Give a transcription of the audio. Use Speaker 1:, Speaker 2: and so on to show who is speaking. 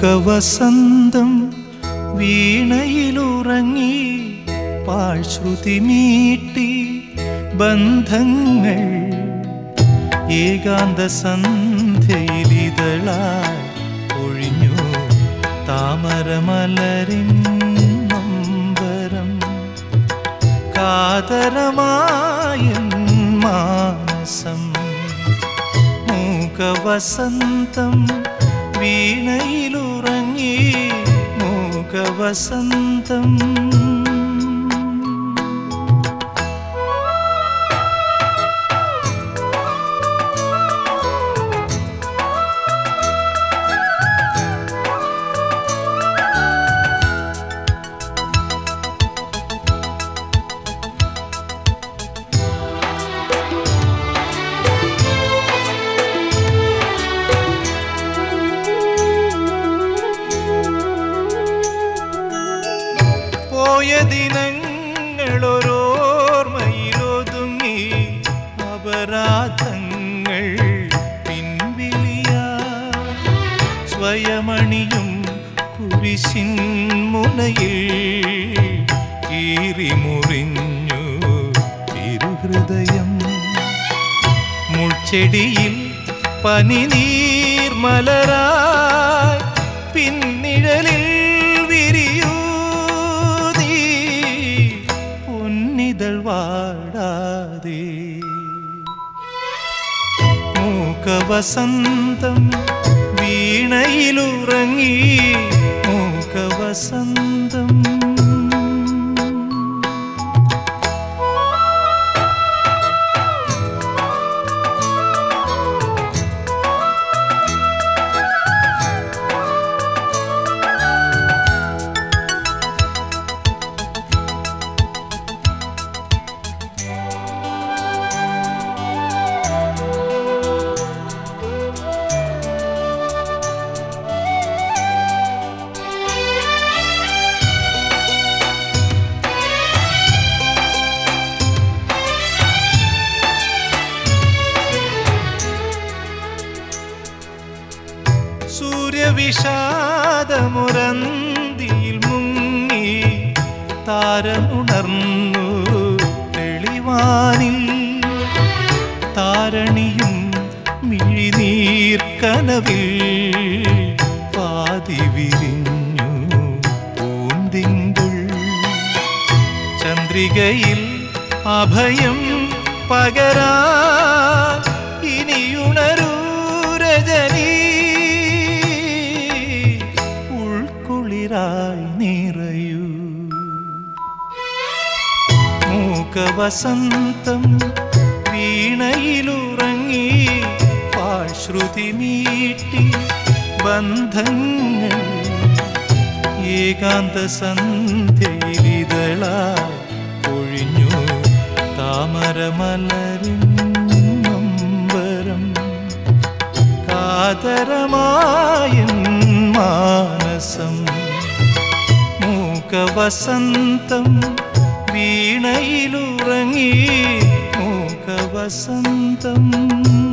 Speaker 1: മൂകവസന്തം വീണയിലുറങ്ങി പാഴ്ശ്രുതി മീട്ടി ബന്ധങ്ങൾ ഏകാന്ത സന്ധ്യയിലിതളായി ഒഴിഞ്ഞു താമരമലരിൻ നമ്പരം കാതരമായ മാനസം മൂകവസന്തം വീണയിലുറങ്ങി മൂകവസന്തം പോയ ദിനങ്ങളൊരോർമ്മയിലൊതുങ്ങി അപരാധങ്ങൾ പിൻവിളിയാ സ്വയമണിയും കുരിശിൻ മുനയിൽ കീറിമുറിഞ്ഞു തിരുഹൃദയം മുൾച്ചെടിയിൽ പനിനീർമലരായി പിന്നിഴലിൽ വിരിയൂ നീ പൊന്നിതൾ വാടാതെ മൂക്കവസന്തം വീണയിലുറങ്ങി മൂക്കവസന്തം സൂര്യവിഷാദമുരന്തിയിൽ മുങ്ങി താരമുണർന്നു തെളിവാനിൽ താരണിയും മിഴിനീർക്കനവിൽ പാതി വിരിഞ്ഞു പൂന്തിങ്കൾ ചന്ദ്രികയിൽ അഭയം പകരാ ഇനിയുണരൂ രജനീ ഉൾക്കുളിരായി നിറയൂ മൂകവസന്തം വീണയിലുറങ്ങി പാഴ്ശ്രുതി മീട്ടി ബന്ധങ്ങൾ ഏകാന്ത സന്ധ്യയിലിതളായി ഒഴിഞ്ഞു താമരമലരിൻ നമ്പരം കാതരമായ മാനസം മൂകവസന്തം വീണയിലുറങ്ങി മൂകവസന്തം